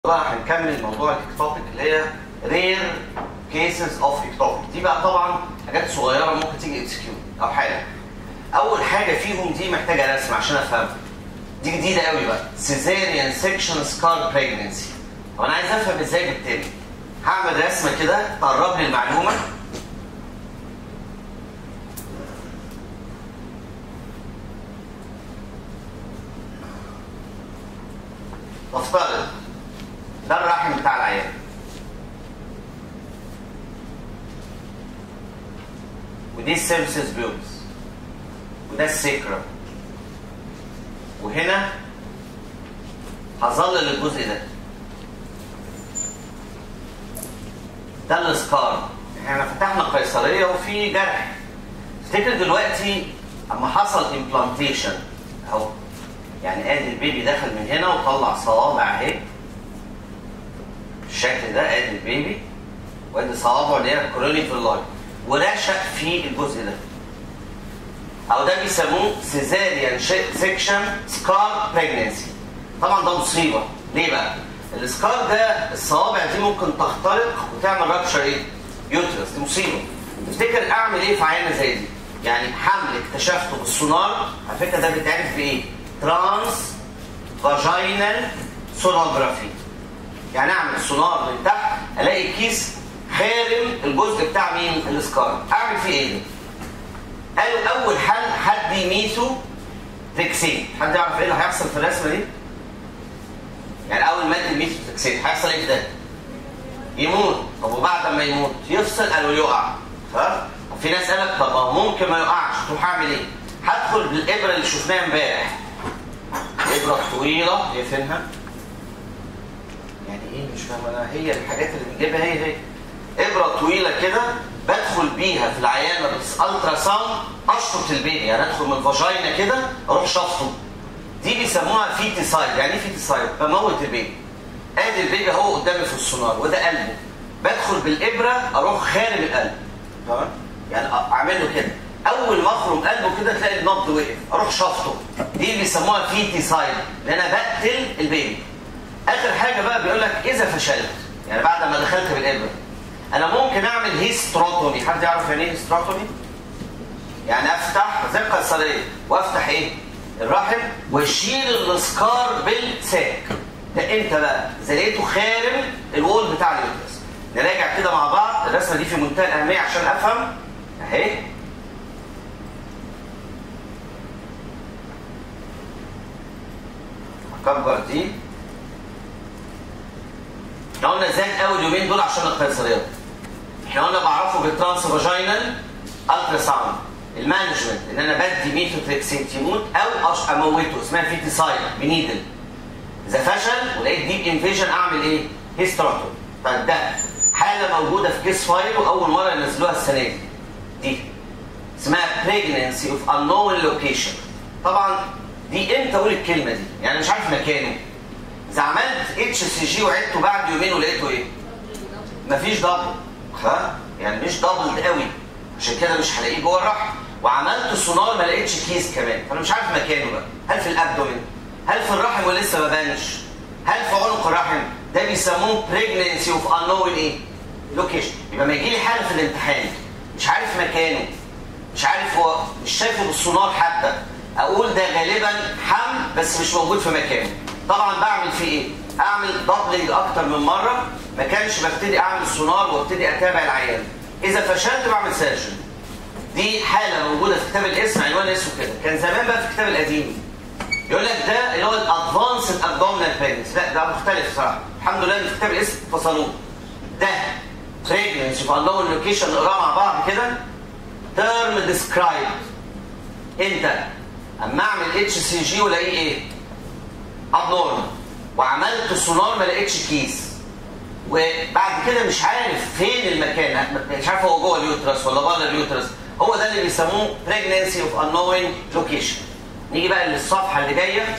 بقى هنكمل موضوع الاكتوبيك اللي هي رير كيسز اوف اكتوبيك دي بقى طبعا حاجات صغيره ممكن تيجي اكسكيوت او حاجه اول حاجه فيهم دي محتاجه رسم عشان افهمها دي جديده قوي بقى سيزاريان سيكشن سكار بريجنسي طب انا عايز افهم ازاي بتتم هعمل رسمه كده تقرب لي المعلومه نفترض ده الرحم بتاع العيان ودي السيرفيسز بيوبس وده السكرة وهنا هظلل الجزء ده ده السكار احنا فتحنا قيصريه وفي جرح افتكر دلوقتي اما حصل امبلانتيشن اهو يعني ادي البيبي دخل من هنا وطلع صوابع اهي بالشكل ده ادي البيبي وادي صوابعه اللي هي الكوروني في اللاين ورشق في الجزء ده او ده بيسموه سيزاريان سيكشن سكار بريجنسي طبعا ده مصيبه ليه بقى؟ السكار ده الصوابع دي ممكن تخترق وتعمل رابشر ايه؟ يوترس دي مصيبه تفتكر اعمل ايه في عينه زي دي؟ يعني حمل اكتشفته بالسونار على فكره ده بيتعرف بايه؟ ترانس فاجينال سونوجرافي يعني اعمل سونار من تحت الاقي كيس خارم الجزء بتاع مين؟ السكار اعمل فيه ايه ده؟ قالوا اول حل حد يميته تكسين حد يعرف ايه اللي هيحصل في الرسمه دي؟ يعني اول ما ادي ميته تكسين هيحصل ايه ده؟ يموت طب وبعد ما يموت يفصل قالوا يقع ها؟ في ناس قالت طب ممكن ما يقعش طب هعمل ايه؟ هدخل بالابره اللي شفناها امبارح ابره طويله هي فينها؟ يعني ايه مش فاهم انا هي الحاجات اللي بنجيبها هي هي ابره طويله كده بدخل بيها في العيانه بالالترا ساوند اشفط البيبي يعني ادخل من الفاجينا كده اروح شفطه دي بيسموها فيتيسايد يعني ايه فيتيسايد بموت البيبي ادي البيبي اهو قدامي في السونار وده قلبه بدخل بالابره اروح خارم القلب تمام يعني اعمل له كده اول ما اخرم قلبه كده تلاقي النبض وقف اروح شفطه دي بيسموها فيتيسايد لان انا بقتل البيبي اخر حاجه بقى بيقول لك اذا فشلت يعني بعد ما دخلت بالابره انا ممكن اعمل هيستروتومي حد يعرف يعني ايه هيستروتومي يعني افتح زي القيصريه وافتح ايه الرحم واشيل السكار بالساك ده انت بقى اذا لقيته خارم الوول بتاع اليوترس نراجع كده مع بعض الرسمه دي في منتهى الاهميه عشان افهم اهي اكبر دي احنا قلنا زاد قوي اليومين دول عشان القيصريات احنا قلنا بعرفه بالترانس فاجينال الترا ساوند المانجمنت ان انا بدي ميثوتريكسين يموت او أش اموته اسمها فيتيسايد بنيدل اذا فشل ولقيت ديب انفيجن اعمل ايه؟ هيستروتوم طيب ده حاله موجوده في كيس فايل واول مره ينزلوها السنه دي دي اسمها pregnancy of unknown location طبعا دي امتى اقول الكلمه دي؟ يعني مش عارف مكانه اذا عملت اتش سي جي وعدته بعد يومين ولقيته ايه؟ مفيش دبل ها؟ يعني مش دبل قوي عشان كده مش هلاقيه جوه الرحم وعملت سونار ما لقيتش كيس كمان فانا مش عارف مكانه بقى هل في الابدومين؟ هل في الرحم ولسه ما بانش؟ هل في عنق الرحم؟ ده بيسموه pregnancy of unknown ايه؟ لوكيشن يبقى ما يجي لي حاله في الامتحان مش عارف مكانه مش عارف هو مش شايفه بالسونار حتى اقول ده غالبا حمل بس مش موجود في مكانه طبعا بعمل فيه ايه؟ اعمل دبلنج اكتر من مره ما كانش ببتدي اعمل سونار وابتدي اتابع العيان اذا فشلت بعمل سيرجن دي حاله موجوده في كتاب الاسم عنوان اسمه كده كان زمان بقى في الكتاب القديم يقول لك ده اللي هو الادفانسد ابدومينال بريجنسي لا ده مختلف صراحه الحمد لله ان في كتاب الاسم فصلوه ده بريجنسي في اللون لوكيشن نقراه مع بعض كده ترم ديسكرايب انت اما اعمل اتش سي جي والاقيه ايه؟ ابنورمال وعملت سونار ما لقيتش كيس وبعد كده مش عارف فين المكان مش عارف هو جوه اليوترس ولا بره اليوترس هو ده اللي بيسموه pregnancy of unknown location نيجي بقى للصفحه اللي جايه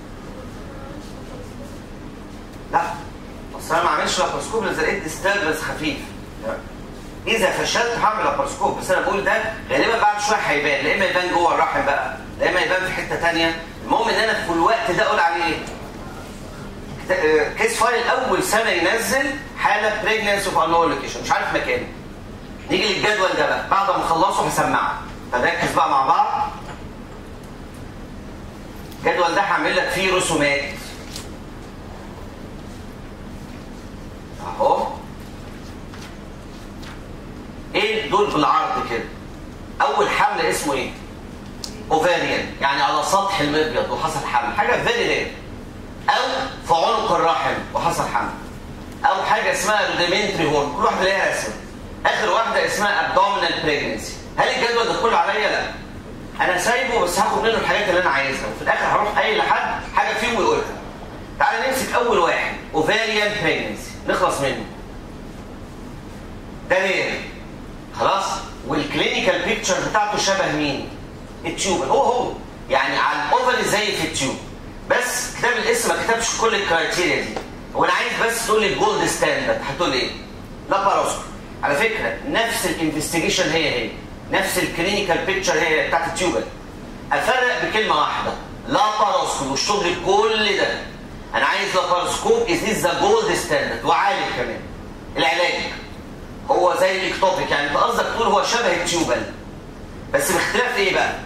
لا اصل انا ما عملتش لابروسكوب الا لقيت ديستربنس خفيف اذا فشلت هعمل لابروسكوب بس انا بقول ده غالبا بعد شويه هيبان لا اما يبان جوه الرحم بقى لا اما يبان في حته ثانيه المهم ان انا في الوقت ده اقول عليه ايه كيس فايل اول سنه ينزل حاله بريجننسي اوف انول لوكيشن مش عارف مكانه نيجي للجدول ده بقى بعد ما اخلصه هسمعه فنركز بقى مع بعض الجدول ده هعمل لك فيه رسومات اهو ايه دول بالعرض كده اول حمل اسمه ايه اوفاريان يعني على سطح المبيض وحصل حمل حاجه فيري رير او في عنق الرحم وحصل حمل او حاجه اسمها روديمنتري هورن كل واحده ليها رسم اخر واحده اسمها ابدومينال بريجنسي هل الجدول ده كله عليا لا انا سايبه بس هاخد منه الحاجات اللي انا عايزها وفي الاخر هروح قايل لحد حاجه فيهم ويقولها تعالى نمسك اول واحد اوفاريان بريجنسي نخلص منه ده رير خلاص والكلينيكال بيكتشر بتاعته شبه مين التيوب هو هو يعني على الاوفري زي في التيوب بس كتاب الاسم ما كتبش كل الكرايتيريا دي هو انا عايز بس تقول لي الجولد ستاندرد هتقول ايه لا باروسكو على فكره نفس الانفستيجيشن هي هي نفس الكلينيكال بيكتشر هي بتاعت التيوبل افرق بكلمه واحده لا باروسكوب والشغل كل ده انا عايز لاباروسكوب از ذا جولد ستاندرد وعالي كمان العلاج هو زي الاكتوبيك يعني انت قصدك تقول هو شبه التيوبل بس باختلاف ايه بقى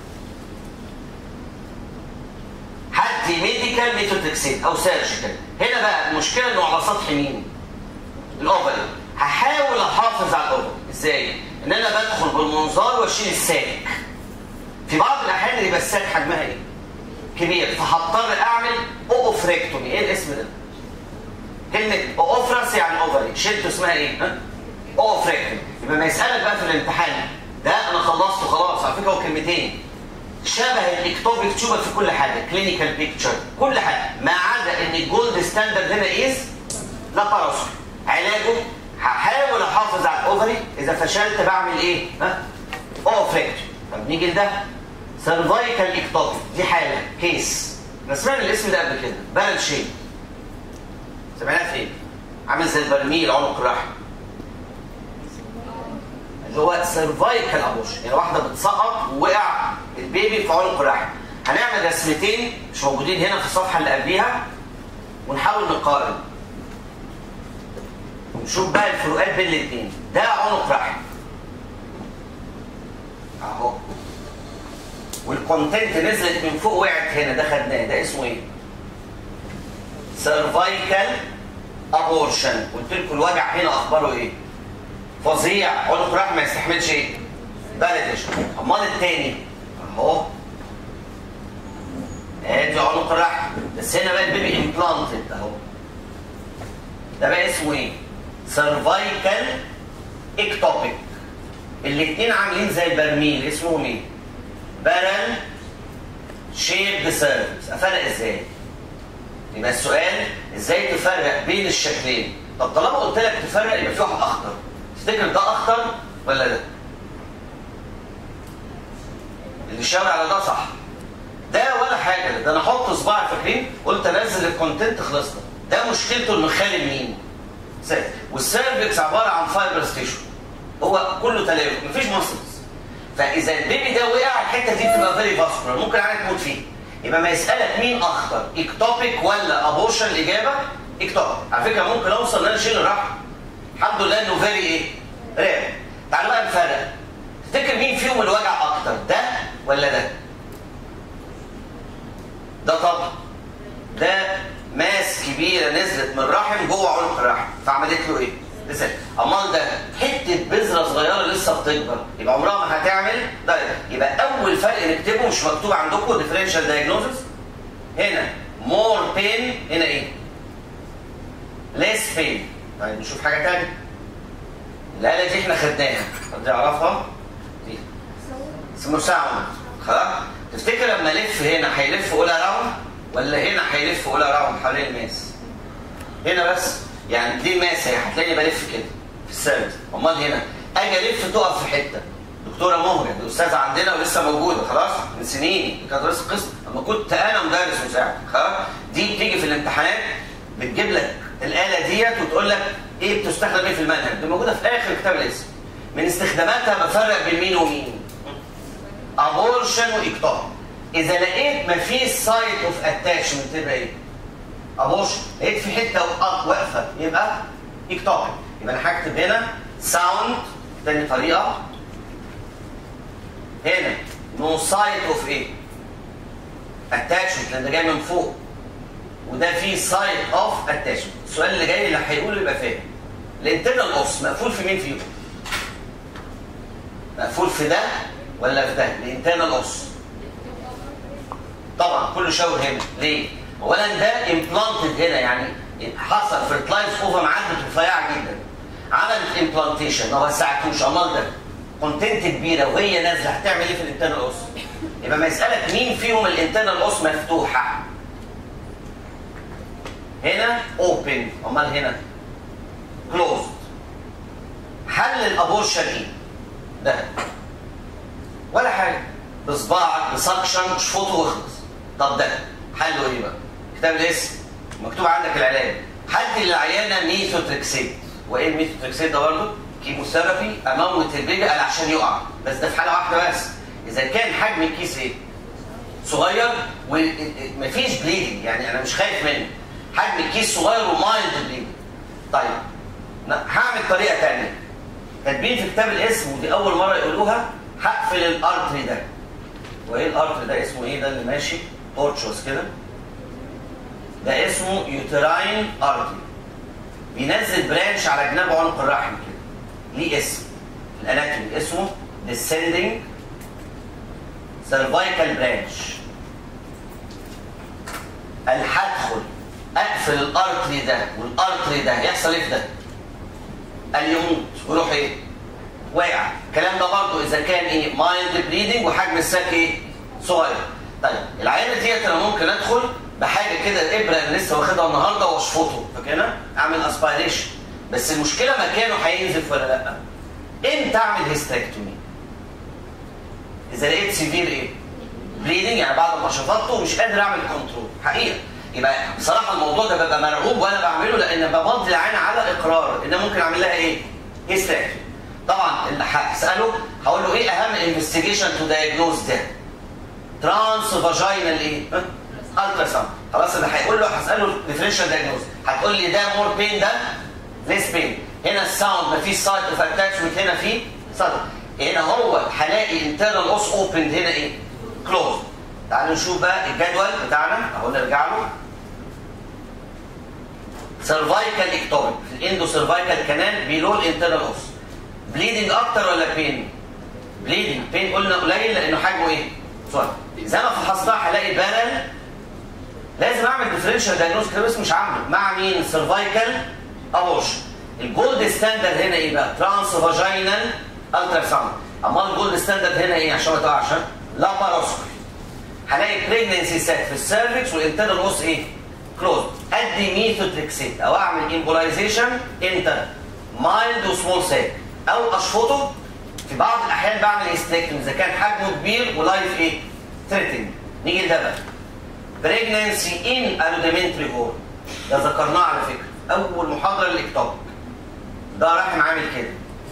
حد ميديكال ميثوتكسين او سيرجيكال هنا بقى المشكله انه على سطح مين الاوفري هحاول احافظ على الاوفري ازاي ان انا بدخل بالمنظار واشيل الساك في بعض الاحيان يبقى الساك حجمها ايه كبير فهضطر اعمل اوفريكتومي ايه الاسم ده كلمه اوفرس يعني اوفري شلته اسمها ايه ها اوفريكتومي يبقى ما يسالك بقى في الامتحان ده انا خلصته خلاص على فكره هو كلمتين شبه الاكتوبيك تيوبر في كل حاجه كلينيكال بيكتشر كل حاجه ما عدا ان الجولد ستاندرد هنا از لاباروسكوب علاجه هحاول احافظ على الاوفري اذا فشلت بعمل ايه ها اوفريكتومي طب نيجي لده سيرفايكال اكتوبيك دي حاله كيس احنا سمعنا الاسم ده قبل كده بالانس شيب سمعناه فين عامل زي البرميل عنق الرحم اللي هو سيرفايكال ابوشن يعني واحده بتسقط ووقع البيبي في عنق الرحم هنعمل رسمتين مش موجودين هنا في الصفحه اللي قبليها ونحاول نقارن ونشوف بقى الفروقات بين الاثنين ده عنق رحم اهو والكونتنت نزلت من فوق وقعت هنا ده خدناه ده اسمه ايه؟ سيرفايكال ابورشن قلت لكم الوجع هنا اخباره ايه؟ فظيع عنق الرحم ما يستحملش ايه؟ بلدش امال التاني اهو ادي عنق الرحم بس هنا بقى البيبي امبلانتد اهو ده بقى اسمه ايه؟ سيرفايكال اكتوبيك الاثنين عاملين زي البرميل اسمهم ايه؟ بارل شيب سيرفيس افرق ازاي؟ يبقى السؤال ازاي تفرق بين الشكلين؟ طب طالما قلت لك تفرق يبقى في واحد اخطر تفتكر ده اخطر ولا ده؟ اللي شاور على ده صح ده ولا حاجه ده انا احط صباعي فاكرين قلت انزل الكونتنت خلصنا ده مشكلته انه خالي مين؟ سيرفكس والسيرفكس عباره عن فايبر ستيشن هو كله تلاوي مفيش ماسلز فاذا البيبي ده وقع الحته دي بتبقى فيري فاسكولار ممكن عينك تموت فيه يبقى ما يسالك مين اخطر اكتوبيك ولا ابورشن الاجابه اكتوبيك على فكره ممكن اوصل ان انا اشيل الرحم الحمد لله انه فيري ايه؟ رير تعالوا بقى نفرق تفتكر مين فيهم اللي وجع اكتر ده ولا ده؟ ده طبعا ده ماس كبيره نزلت من الرحم جوه عنق الرحم فعملت له ايه؟ ازاي؟ امال ده حته بذره صغيره لسه بتكبر يبقى عمرها ما هتعمل ده يبقى اول فرق نكتبه مش مكتوب عندكم ديفرنشال دايجنوزس هنا مور بين هنا ايه؟ ليس بين طيب نشوف حاجه ثانيه الاله دي احنا خدناها حد يعرفها؟ دي اسمه ساوند خلاص؟ تفتكر لما الف هنا هيلف اولى راوند ولا هنا هيلف اولى راوند حوالين الماس؟ هنا بس يعني دي الماس اهي هتلاقيني بلف كده في السرد امال هنا اجي الف تقف في حته دكتوره مهجه استاذه عندنا ولسه موجوده خلاص من سنين كانت رئيس القسم لما كنت انا مدرس مساعد خلاص دي بتيجي في الامتحانات بتجيب لك الاله ديت وتقول لك ايه بتستخدم ايه في المنهج دي موجوده في اخر كتاب الاسم من استخداماتها بفرق بين مين ومين ابورشن واكتوب اذا لقيت مفيش سايت اوف اتاتشمنت تبقى ايه ابوشن لقيت في حته وق- واقفه يبقى اكتوبيك يبقى انا هكتب هنا ساوند تاني طريقه هنا نو سايت اوف ايه اتاتشمنت لان ده جاي من فوق وده فيه سايت اوف اتاشمنت السؤال اللي جاي اللي هيقوله يبقى فاهم الانترنال اوس مقفول في مين فيهم مقفول في ده ولا في ده الانترنال اوس طبعا كله شاور هنا ليه اولا ده امبلانتد هنا يعني حصل فيرتلايز اوفر عدت رفيعه جدا عملت امبلانتيشن ما وسعتوش امال ده كونتنت كبيره وهي نازله هتعمل ايه في الانترنال اوس يبقى ما يسالك مين فيهم الانترنال اوس مفتوحه هنا اوبن امال هنا كلوزد حل الابورشن ايه ده ولا حاجه بصباعك بسكشن اشفطه واخلص طب ده حله ايه بقى كتاب الاسم مكتوب عندك العلاج حد للعيانه ميثوتريكسيت وايه الميثوتريكسيت ده برضه كيموثيرابي اموت البيبي قال عشان يقع بس ده في حاله واحده بس اذا كان حجم الكيس ايه صغير ومفيش بليدنج يعني انا مش خايف منه حجم الكيس صغير ومايلد بليدنج طيب لا، هعمل طريقه ثانيه كاتبين في كتاب الاسم ودي اول مره يقولوها هقفل الارتري ده وايه الارتري ده اسمه ايه ده اللي ماشي تورتشوس كده ده اسمه يوتراين ارتري بينزل برانش على جناب عنق الرحم كده ليه اسم الاناتومي اسمه descending cervical branch قال هدخل اقفل الارتري ده والارتري ده يحصل ايه في ده؟ قال يموت ويروح ايه؟ واقع الكلام ده برضه اذا كان ايه؟ مايلد بليدنج وحجم الساك ايه؟ صغير طيب العينه ديت انا ممكن ادخل بحاجه كده الابره اللي لسه واخدها النهارده واشفطه فكده اعمل اسبيريشن بس المشكله مكانه هينزف ولا لا؟ امتى اعمل هيستريكتومي؟ اذا لقيت سيفير ايه؟ بليدنج يعني بعد ما شفطته ومش قادر اعمل كنترول حقيقه يبقى بصراحه الموضوع ده ببقى مرعوب وانا بعمله لان بمضي العين على اقرار ان ممكن اعمل لها ايه؟ هيستريكتومي طبعا اللي هساله هقول له ايه اهم انفستيجيشن تو دايجنوز ده؟ ترانس فاجينال ايه؟ الترا ساوند خلاص اللي هيقول له هساله ديفرنشال دايجنوز هتقول لي ده مور بين ده ليس بين هنا الساوند مفيش سايت اوف اتاتشمنت هنا في سايت هنا هو هلاقي انترنال اوس اوبن هنا ايه؟ كلوز تعالوا نشوف بقى الجدول بتاعنا اهو نرجع له سيرفايكال اكتوبيك في الاندو سيرفايكال كانال بيلو الانترنال اوس بليدنج اكتر ولا بين؟ بليدنج بين قلنا قليل لانه حجمه ايه؟ صغير زي ما فحصتها هلاقي بارل لازم اعمل ديفرنشال دايجنوز كده بس مش عامله مع مين؟ سيرفايكال ابورشن الجولد ستاندرد هنا ايه بقى؟ ترانس فاجينال الترا ساوند امال الجولد ستاندرد هنا ايه عشان ما تقعش لاباروسكوبي هلاقي بريجننسي سات في السيرفكس والانترنال اوس ايه؟ كلوز ادي ميثوتريكسيت او اعمل امبولايزيشن امتى؟ مايلد وسمول ساك او اشفطه في بعض الاحيان بعمل هيستريكتومي اذا كان حجمه كبير ولايف ايه؟ ثريتنج نيجي لده بقى بريجننسي ان الوديمنتري هول ده ذكرناه على فكره اول محاضره للاكتوبيك ده رحم عامل كده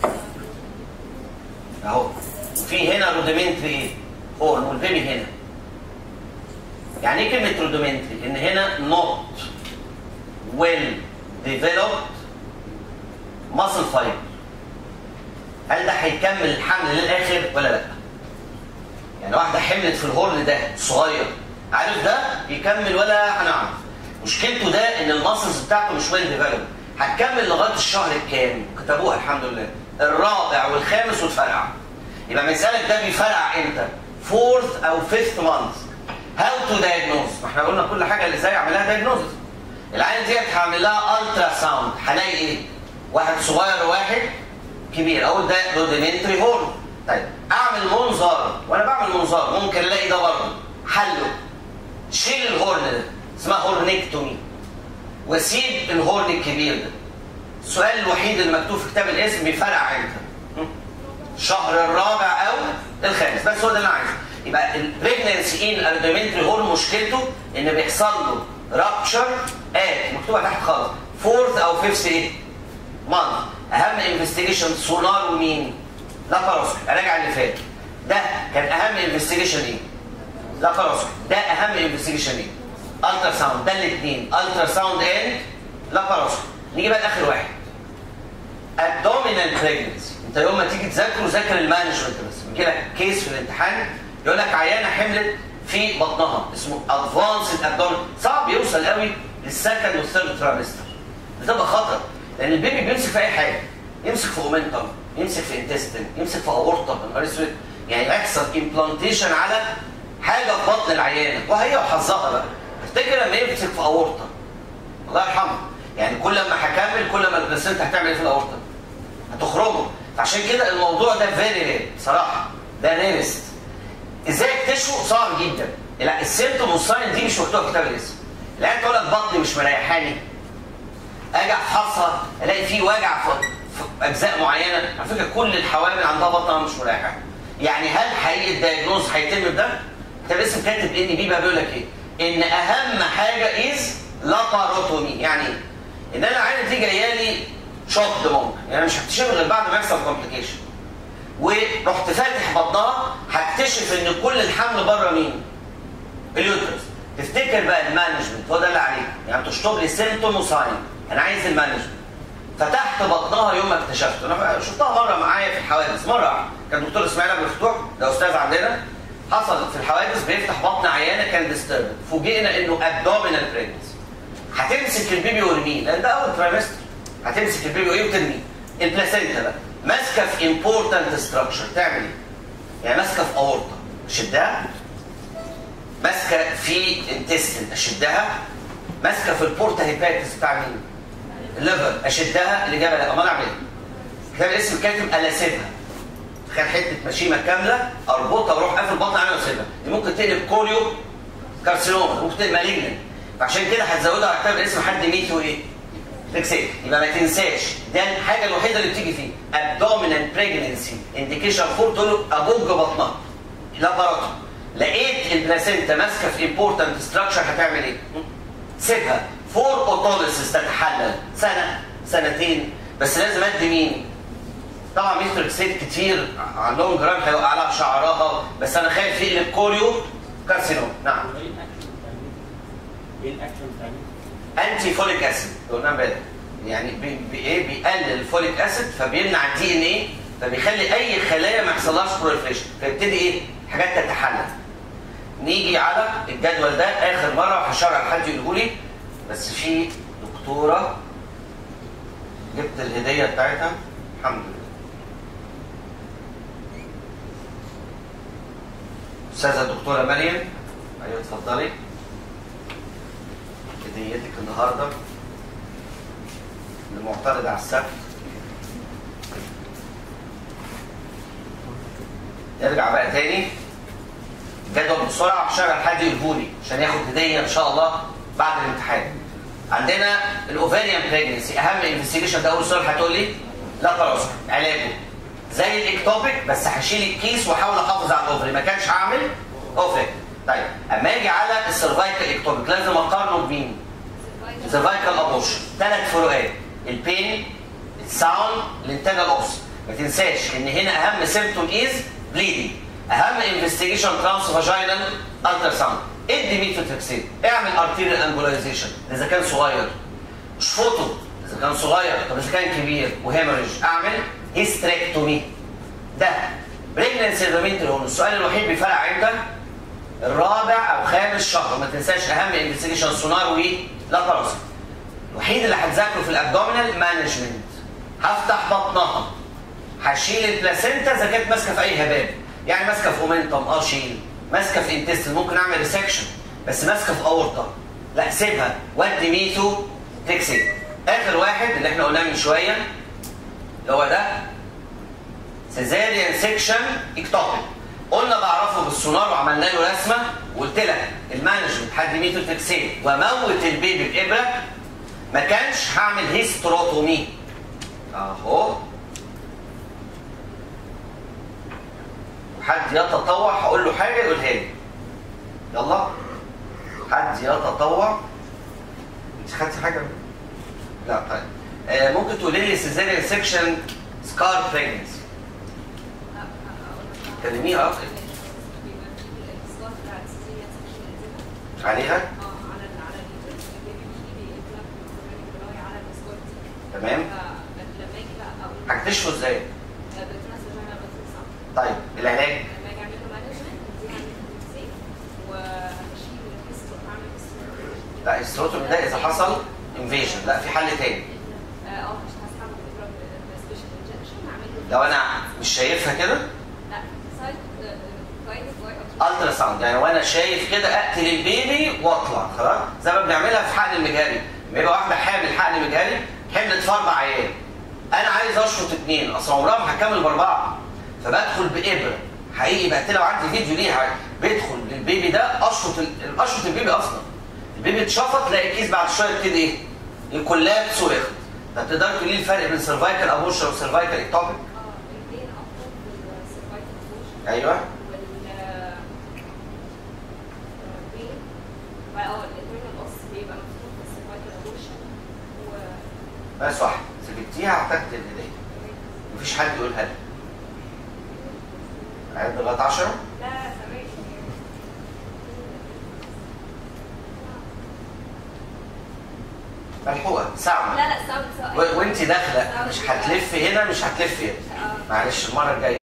اهو وفي هنا روديمنتري ايه؟ هول والبيبي هنا يعني ايه كلمه روديمنتري؟ ان هنا not well developed muscle fiber هل ده هيكمل الحمل للاخر ولا لا؟ يعني واحده حملت في الهورن ده صغير عارف ده يكمل ولا هنعرف مشكلته ده ان الماسلز بتاعته مش ويل ديفلوب هتكمل لغايه الشهر الكام كتبوها الحمد لله الرابع والخامس والفرع يبقى مسألك ده بيفرع امتى فورث او فيفث مانث هاو تو دايجنوز ما احنا قلنا كل حاجه اللي ازاي اعمل لها دايجنوز العين ديت هعمل لها الترا ساوند هلاقي ايه واحد صغير وواحد كبير اقول ده روديمنتري هورن طيب اعمل منظار وانا بعمل منظار ممكن الاقي ده برضه حله شيل الهورن ده اسمها هورنكتومي واسيب الهورن الكبير ده السؤال الوحيد اللي مكتوب في كتاب الاسم بيفرع امتى؟ الشهر الرابع او الخامس بس هو ده اللي انا عايزه يبقى البريجننسي ان الدومنتري هول مشكلته ان بيحصل له رابتشر ات مكتوبه تحت خالص فورث او فيفث ايه؟ مانث اهم انفستيجيشن سونار ومين؟ لاباروسكوبي اراجع اللي فات ده كان اهم انفستيجيشن ايه؟ لاباروسكوبي ده اهم انفستيجيشن ايه؟ الترا ساوند ده الاثنين الترا ساوند اند لاباروسكوبي نيجي بقى لاخر واحد abdominal pregnancy انت يوم ما تيجي تذاكر ذاكر المانجمنت بس بيجي لك كيس في الامتحان يقول لك عيانه حملت في بطنها اسمه ادفانسد abdominal صعب يوصل قوي للسكند والثيرد ترامستر بتبقى خطر لان البيبي بيمسك في اي حاجه يمسك في اومنتم يمسك في انتستين يمسك في اورطه من نهار اسود يعني يحصل امبلانتيشن على حاجه في بطن العيانه وهي وحظها بقى افتكر لما يمسك في اورطه الله يرحمه يعني كل ما هكمل كل ما البلاسنتا هتعمل ايه في الاورطه هتخرجه فعشان كده الموضوع ده فيري رير بصراحه ده ريرست ازاي اكتشفه صعب جدا لا السيمتوم والساين دي مش مكتوبه في كتاب الاسم العيال تقول لك بطني مش مريحاني اجي افحصها الاقي في وجع في في اجزاء معينه على فكره كل الحوامل عندها بطنها مش مريحه يعني هل حقيقي الدايجنوز هيتم بده؟ كتاب الاسم كاتب ان بي بقى بيقول لك ايه؟ ان اهم حاجه از لاباروتومي يعني ايه؟ ان انا عيني دي جايه لي شوك ممكن يعني مش هكتشف غير بعد ما يحصل كومبليكيشن ورحت فاتح بطنها هكتشف ان كل الحمل بره مين؟ اليوترس تفتكر بقى المانجمنت هو ده اللي عليك يعني تشطب لي سيمتوم وساين انا عايز المانجمنت فتحت بطنها يوم ما اكتشفت انا شفتها مره معايا في الحوادث مره واحدة. كان دكتور اسماعيل ابو الفتوح ده استاذ عندنا حصل في الحوادث بيفتح بطن عيانه كان ديستربد فوجئنا انه ابدومينال بريجنسي هتمسك البيبي وارميه لان ده اول ترايمستر هتمسك البيبي وايه وترميه البلاسينتا بقى ماسكه في امبورتنت ستراكشر تعمل ايه؟ يعني ماسكه في اورطه شدها ماسكه في انتستين اشدها ماسكه في البورتا هيباتس بتاع مين؟ الليفر اشدها اللي جابها امال اعمل ايه؟ كتاب الاسم كاتب الاسيبها خد حته مشيمه كامله اربطها واروح قافل بطن عليها واسيبها دي ممكن تقلب كوليو كارسينوما ممكن تقلب مالجنن فعشان كده هتزودها على كتاب الاسم حد ميتو ايه؟ فيكسيت يبقى ما تنساش ده الحاجه الوحيده اللي بتيجي فيه abdominal pregnancy indication فور تقول له ابوج بطنها لا برضه لقيت البلاسينتا ماسكه في امبورتنت ستراكشر هتعمل ايه؟ سيبها فور اوتوليسيس تتحلل سنه سنتين بس لازم ادي مين؟ طبعا ميثروكسيد كتير على اللونج ران هيوقع لها شعرها بس انا خايف يقلب كوريو كارسينوم نعم ايه الاكشن بتاعمله؟ ايه الاكشن بتاعمله؟ انتي فوليك اسيد قلنا امبارح يعني بي بي ايه بيقلل الفوليك اسيد فبيمنع الدي ان ايه فبيخلي اي خلايا ما يحصلهاش بروليفريشن فيبتدي ايه حاجات تتحلل نيجي على الجدول ده اخر مره وهشرح لحد يقوله لي بس في دكتوره جبت الهديه بتاعتها الحمد لله استاذه الدكتوره مريم ايوه اتفضلي هديتك النهارده المعترض على السبت نرجع بقى تاني جدول بسرعه عشان حد يقولهولي عشان ياخد هديه ان شاء الله بعد الامتحان عندنا الاوفاريان بريجنسي اهم انفستيجيشن ده اول سؤال هتقول لي لا خلاص علاجه زي الاكتوبيك بس هشيل الكيس واحاول احافظ على الاوفري ما كانش هعمل اوفري طيب اما اجي على السيرفايكال اكتوبيك لازم اقارنه بمين؟ سيرفايكال ابورشن ثلاث فروقات البين الساوند الانتاج الاوس ما تنساش ان هنا اهم سيمبتوم از بليدنج اهم انفستيجيشن ترانس فاجينال الترا ساوند ادي ميثوتريكسين اعمل ارتيريال امبولايزيشن اذا كان صغير اشفطه اذا كان صغير طب اذا كان كبير وهيموريج اعمل هيستريكتومي ده بريجننسي هون السؤال الوحيد بيفرق امتى؟ الرابع او خامس شهر ما تنساش اهم انفستيجيشن سونار ولاباروسكوبي الوحيد اللي هتذاكره في الابدومينال مانجمنت هفتح بطنها هشيل البلاسينتا اذا كانت ماسكه في اي هباب يعني ماسكه في اومنتم اه شيل ماسكه في انتستين ممكن اعمل ريسكشن بس ماسكه في اورطه لا سيبها ودي ميثو تكسب اخر واحد اللي احنا قلناه من شويه اللي هو ده سيزاريان سيكشن اكتوبيك قلنا بعرفه بالسونار وعملنا له رسمه وقلت لك المانجمنت حد ميثو تكسيد وموت البيبي بابره ما كانش هعمل هيستروتومي اهو حد يتطوع هقول له حاجه يقولها لي يلا حد يتطوع انت خدتي حاجه لا طيب آه ممكن تقولي لي سيزاريان سيكشن سكار بريجنسي كلميها اكتر عليها تمام لما اجي بقى اقول هكتشفه ازاي بتنا سجانا بس طيب العلاج لما اجي اعمل له مانجمنت دي هعمل تنسيق وهشيل الهيستو هعمل هيستو لا الستروتومي ده اذا حصل انفيجن لا في حل تاني اه مش هسحب اضرب سبيشال انجكشن اعمل له لو انا مش شايفها كده لا سايد جايد باي الترا ساوند يعني وانا شايف كده اقتل البيبي واطلع خلاص زي ما بنعملها في حقن المجاري لما يبقى واحده حامل حقن مجاري حملت في اربع عيال انا عايز اشفط اثنين اصل عمرها ما هتكمل باربعه فبدخل بابره حقيقي بقتلها وعندي فيديو ليها بدخل للبيبي ده اشفط ال- اشفط البيبي اصلا البيبي اتشفط تلاقي الكيس بعد شويه يبتدي ايه؟ يكولابس ويخلط طب تقدر تقولي لي الفرق بين سيرفايكال ابوشن وسيرفايكال اكتوبيك اه الاثنين اكتر في السرفايفل بوشن ايوه وال بين بقى اه الانترنال اوس بيبقى مفتوح في السرفايفل بوشن و بس واحده سكتيها اعتقد ان دي مفيش حد يقولها لي عد لغايه 10 لا سامعش ملحوقه ساعه لا لا ساوند ساوند و- وانت داخله مش هتلف هنا مش هتلف هنا اه معلش المره الجايه